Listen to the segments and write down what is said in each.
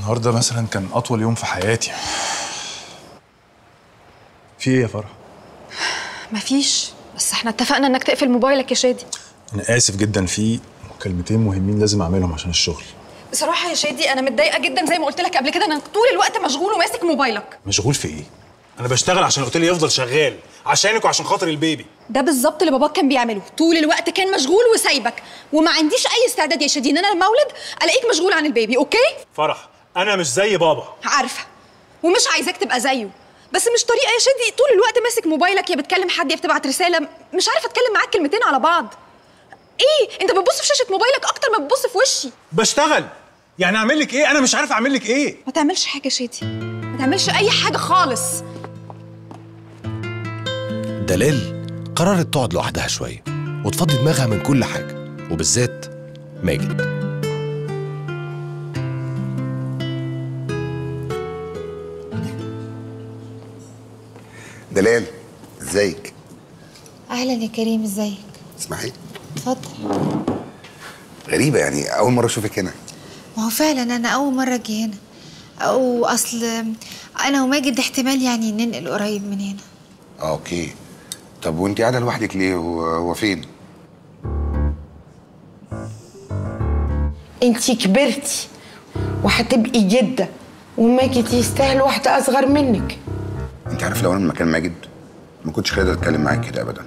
النهارده مثلا كان اطول يوم في حياتي في ايه يا فرح مفيش بس احنا اتفقنا انك تقفل موبايلك يا شادي انا اسف جدا في مكالمتين مهمين لازم اعملهم عشان الشغل بصراحه يا شادي انا متضايقه جدا زي ما قلت لك قبل كده انك طول الوقت مشغول وماسك موبايلك مشغول في ايه انا بشتغل عشان الاوتيل يفضل شغال عشانك وعشان خاطر البيبي ده بالظبط اللي باباك كان بيعمله طول الوقت كان مشغول وسايبك وما عنديش اي استعداد يا شادي ان انا لما اولد الاقيك مشغول عن البيبي اوكي فرح انا مش زي بابا عارفه ومش عايزاك تبقى زيه بس مش طريقه يا شادي طول الوقت ماسك موبايلك يا بتكلم حد يا بتبعت رساله مش عارفه اتكلم معاك كلمتين على بعض ايه انت بتبص في شاشه موبايلك اكتر ما بتبص في وشي بشتغل يعني اعمل لك ايه انا مش عارف اعمل لك ايه ما تعملش حاجه يا شادي ما تعملش اي حاجه خالص دلال قررت تقعد لوحدها شوية وتفضي دماغها من كل حاجة وبالذات ماجد دلال ازيك اهلا يا كريم ازيك اسمعي اتفضل غريبه يعني اول مره اشوفك هنا ما هو فعلا انا اول مره اجي هنا او اصل انا وماجد احتمال يعني ننقل قريب من هنا اه اوكي طب وانت قاعده لوحدك ليه هو هو فين انتي كبرتي وهتبقي جدة وماجد يستاهل واحدة أصغر منك انت عارف لو انا من مكان ماجد ما كنتش قادر اتكلم معاك كده ابدا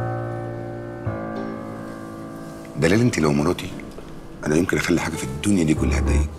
دلال انت لو مراتي انا يمكن اخلي حاجه في الدنيا دي كلها تضايقك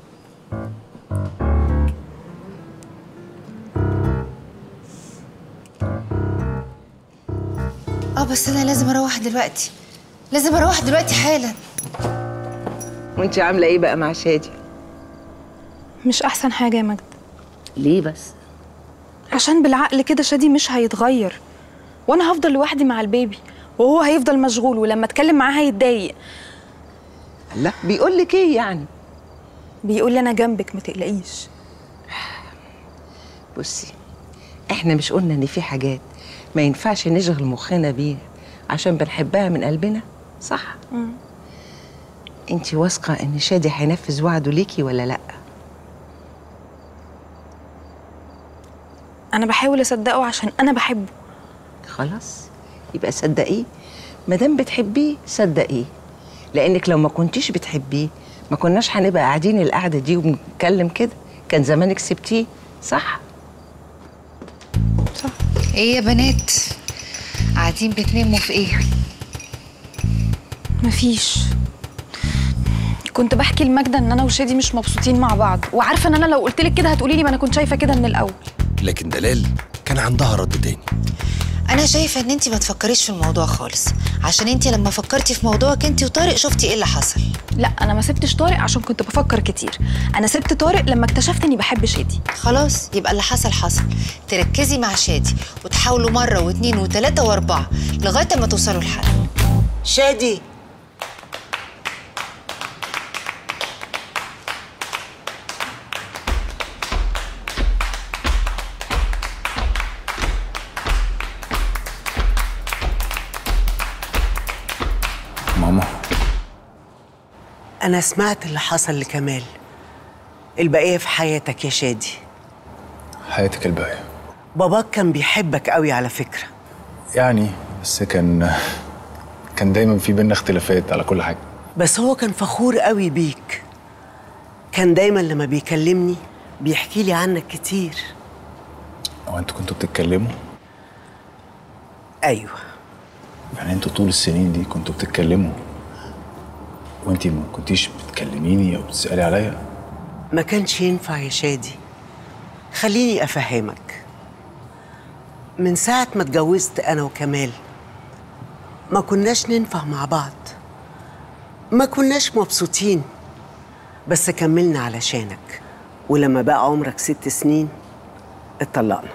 اه بس انا لازم اروح دلوقتي لازم اروح دلوقتي حالا وانتي عاملة ايه بقى مع شادي؟ مش احسن حاجه يا مجد ليه بس؟ عشان بالعقل كده شادي مش هيتغير وانا هفضل لوحدي مع البيبي وهو هيفضل مشغول ولما اتكلم معاه هيتضايق لا بيقول لك ايه يعني؟ بيقول لي انا جنبك ما تقلقيش بصي احنا مش قلنا ان في حاجات ما ينفعش نشغل مخنا بيها عشان بنحبها من قلبنا صح انتي واثقه ان شادي هينفذ وعده ليكي ولا لا انا بحاول اصدقه عشان انا بحبه خلاص يبقى صدقيه ما دام بتحبيه صدقيه لانك لو ما كنتيش بتحبيه ما كناش هنبقى قاعدين القعده دي وبنتكلم كده كان زمانك سبتيه صح ايه يا بنات قاعدين بتناموا في ايه مفيش كنت بحكي لماجدة ان انا وشادي مش مبسوطين مع بعض وعارفه ان انا لو قلت لك كده هتقولي لي ما انا كنت شايفه كده من الاول لكن دلال كان عندها رد تاني انا شايفه ان انت ما تفكريش في الموضوع خالص عشان انت لما فكرتي في موضوعك انت وطارق شفتي ايه اللي حصل لا انا ما سبتش طارق عشان كنت بفكر كتير انا سبت طارق لما اكتشفت اني بحب شادي خلاص يبقى اللي حصل حصل تركزي مع شادي وتحاولوا مره واتنين وتلاته واربعه لغايه ما توصلوا لحل شادي ماما أنا سمعت اللي حصل لكمال البقية في حياتك يا شادي حياتك الباقيه باباك كان بيحبك قوي على فكرة يعني بس كان كان دايما في بينا اختلافات على كل حاجه بس هو كان فخور قوي بيك كان دايما لما بيكلمني بيحكي لي عنك كتير هو انتوا كنتوا بتتكلموا أيوه يعني انتوا طول السنين دي كنتوا بتتكلموا وانتي ما كنتيش بتكلميني او بتسالي عليا ما كانش ينفع يا شادي خليني أفهمك من ساعة ما اتجوزت أنا وكمال ما كناش ننفع مع بعض ما كناش مبسوطين بس كملنا علشانك ولما بقى عمرك ست سنين اتطلقنا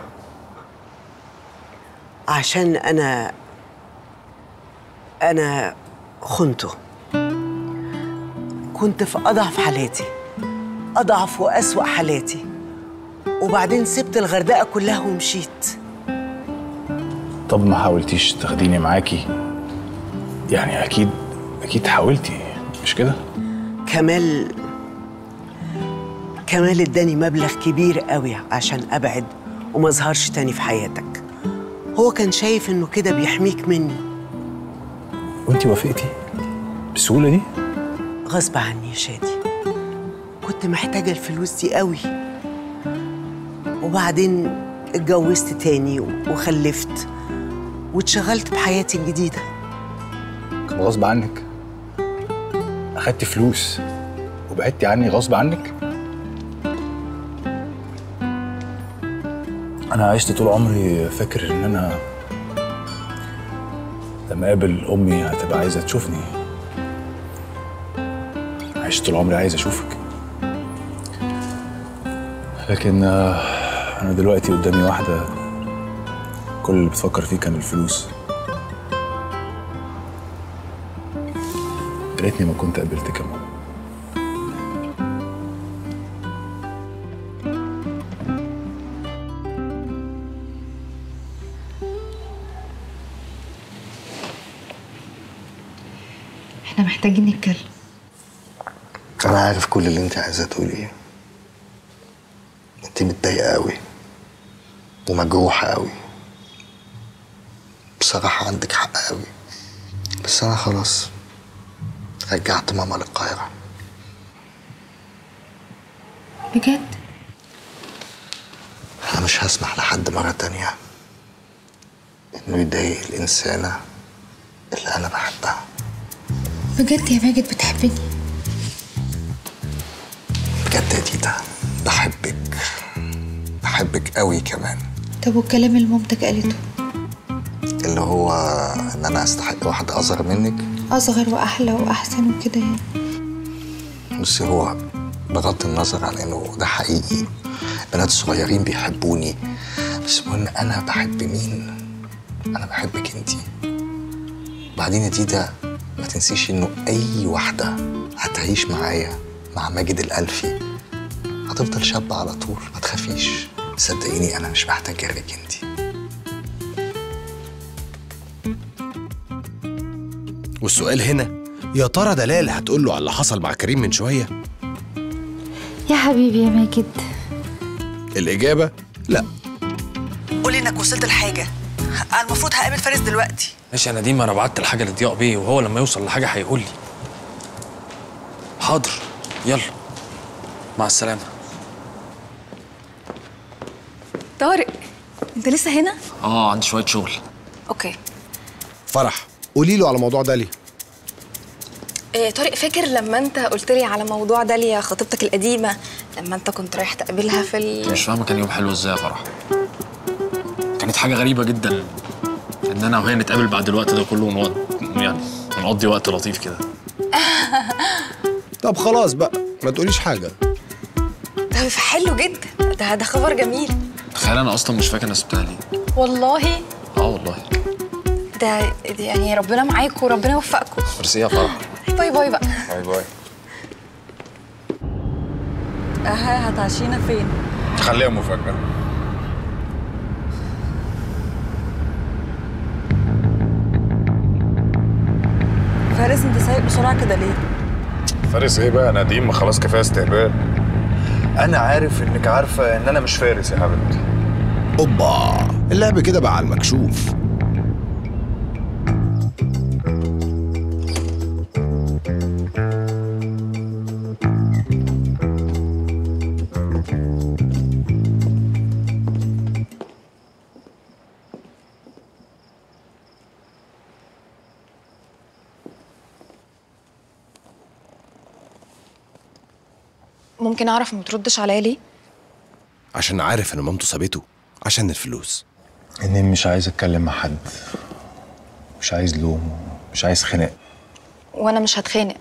عشان أنا أنا خنته كنت في أضعف حالاتي أضعف وأسوأ حالاتي وبعدين سبت الغردقة كلها ومشيت طب ما حاولتيش تاخديني معاكي يعني اكيد اكيد حاولتي مش كده كمال كمال اداني مبلغ كبير قوي عشان ابعد وما اظهرش تاني في حياتك هو كان شايف انه كده بيحميك مني وانت وافقتي بالسهوله دي غصب عني يا شادي كنت محتاجة الفلوس دي قوي وبعدين اتجوزت تاني وخلفت واتشغلت بحياتي الجديدة كان غصب عنك اخدت فلوس وبعدتي عني غصب عنك انا عشت طول عمري فاكر ان انا لما اقابل امي هتبقى عايزه تشوفني عشت طول عمري عايز اشوفك لكن آه، انا دلوقتي قدامي واحده كل اللي بتفكر فيه كان الفلوس يا ريتني ما كنت قابلتك يا ماما احنا محتاجين نتكلم انا عارف كل اللي انت عايزه تقوليه انت متضايقه قوي ومجروحه قوي بصراحه عندك حق قوي بس انا خلاص رجعت ماما للقاهره بجد انا مش هسمح لحد مره تانية انه يضايق الانسانه اللي انا بحبها بجد يا ماجد بتحبني بجد يا ديدا بحبك بحبك قوي كمان طب والكلام اللي مامتك قالته اللي هو ان انا استحق واحده اصغر منك اصغر واحلى واحسن وكده يعني بصي هو بغض النظر عن انه ده حقيقي بنات صغيرين بيحبوني بس المهم انا بحب مين انا بحبك انتي وبعدين يا ديدا ما تنسيش انه اي واحده هتعيش معايا مع ماجد الالفي هتفضل شابه على طول ما تخافيش صدقيني انا مش محتاج غيرك انتي والسؤال هنا يا ترى دلال هتقول له على اللي حصل مع كريم من شويه يا حبيبي يا ماجد الاجابه لا قولي انك وصلت لحاجه انا المفروض هقابل فارس دلوقتي ماشي يا نديم انا بعت الحاجه لضياء بيه وهو لما يوصل لحاجه هيقول لي حاضر يلا مع السلامه طارق انت لسه هنا اه عندي شويه شغل اوكي فرح قولي له على موضوع داليا إيه طارق فاكر لما انت قلت لي على موضوع داليا خطيبتك القديمه لما انت كنت رايح تقابلها في ال... مش فاهمه كان يوم حلو ازاي يا فرح كانت حاجه غريبه جدا ان انا وهي نتقابل بعد الوقت ده كله ونقعد يعني نقضي وقت لطيف كده طب خلاص بقى ما تقوليش حاجه ده حلو جدا ده ده خبر جميل تخيل انا اصلا مش فاكر انا سبتها ليه والله اه والله ده ده يعني ربنا معاكم وربنا يوفقكم ميرسي يا فرح باي باي بقى باي باي اها هتعشينا فين خليها مفاجأة فارس انت سايق بسرعه كده ليه فارس ايه بقى نديم ما خلاص كفايه استهبال انا عارف انك عارفه ان انا مش فارس يا حبيبتي اوبا اللعب كده بقى على المكشوف ممكن اعرف ما تردش عليا ليه عشان عارف ان مامته سابته عشان الفلوس اني مش عايز اتكلم مع حد مش عايز لوم مش عايز خناق وانا مش هتخانق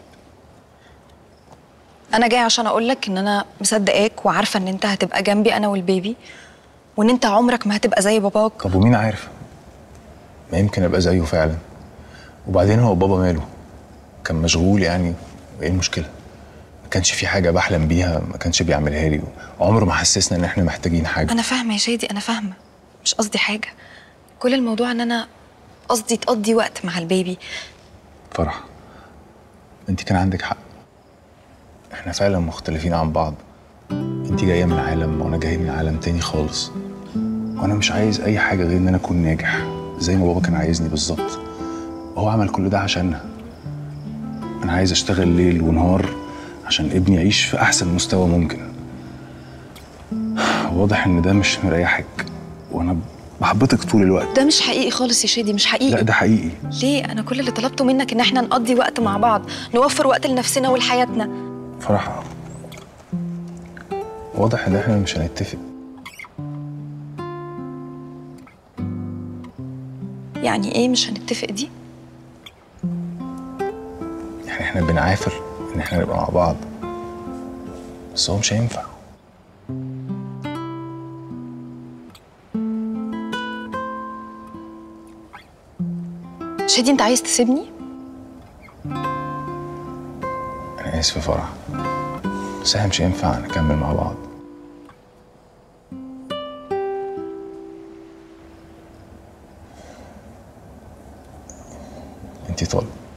انا جاي عشان اقول لك ان انا مصدقاك وعارفه ان انت هتبقى جنبي انا والبيبي وان انت عمرك ما هتبقى زي باباك طب ومين عارف ما يمكن ابقى زيه فعلا وبعدين هو بابا ماله كان مشغول يعني وايه المشكله ما كانش في حاجه بحلم بيها ما كانش بيعملها لي عمره ما حسسنا ان احنا محتاجين حاجه انا فاهمه يا شادي انا فاهمه مش قصدي حاجه كل الموضوع ان انا قصدي تقضي وقت مع البيبي فرح انت كان عندك حق احنا فعلا مختلفين عن بعض انت جايه من عالم وانا جاي من عالم تاني خالص وانا مش عايز اي حاجه غير ان انا اكون ناجح زي ما بابا كان عايزني بالظبط وهو عمل كل ده عشاننا انا عايز اشتغل ليل ونهار عشان ابني يعيش في احسن مستوى ممكن واضح ان ده مش مريحك وانا بحبطك طول الوقت ده مش حقيقي خالص يا شادي مش حقيقي لا ده حقيقي ليه انا كل اللي طلبته منك ان احنا نقضي وقت مع بعض نوفر وقت لنفسنا ولحياتنا فرح واضح ان احنا مش هنتفق يعني ايه مش هنتفق دي يعني احنا بنعافر ان احنا نبقى مع بعض بس هو مش هينفع شادي انت عايز تسيبني انا اسف يا فرح بس احنا مش هينفع نكمل مع بعض انتي طالب